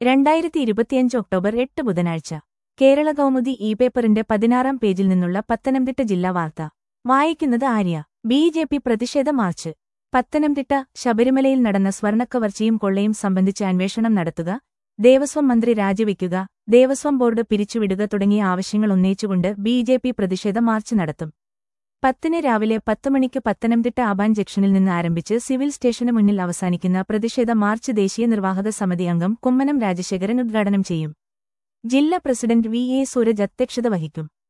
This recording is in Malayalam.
രണ്ടായിരത്തി ഇരുപത്തിയഞ്ച് ഒക്ടോബർ എട്ട് ബുധനാഴ്ച കേരള കൗമുദി ഇ പേപ്പറിന്റെ പതിനാറാം പേജിൽ നിന്നുള്ള പത്തനംതിട്ട ജില്ലാ വാർത്ത വായിക്കുന്നത് ആര്യ ബി ജെ പി പ്രതിഷേധ മാർച്ച് പത്തനംതിട്ട ശബരിമലയിൽ നടന്ന സ്വർണക്കവർച്ചയും കൊള്ളയും സംബന്ധിച്ച് അന്വേഷണം നടത്തുക ദേവസ്വം മന്ത്രി രാജിവെക്കുക ദേവസ്വം ബോർഡ് പിരിച്ചുവിടുക തുടങ്ങിയ ആവശ്യങ്ങൾ ഉന്നയിച്ചുകൊണ്ട് ബി ജെ പി പ്രതിഷേധ മാർച്ച് നടത്തും പത്തിന് രാവിലെ പത്ത് മണിക്ക് പത്തനംതിട്ട അബാൻ ജംഗ്ഷനിൽ നിന്ന് ആരംഭിച്ച് സിവിൽ സ്റ്റേഷന് മുന്നിൽ അവസാനിക്കുന്ന പ്രതിഷേധ മാർച്ച് ദേശീയ നിർവാഹക സമിതി അംഗം കുമ്മനം രാജശേഖരൻ ഉദ്ഘാടനം ചെയ്യും ജില്ലാ പ്രസിഡന്റ് വി എ സൂരജ് അധ്യക്ഷത വഹിക്കും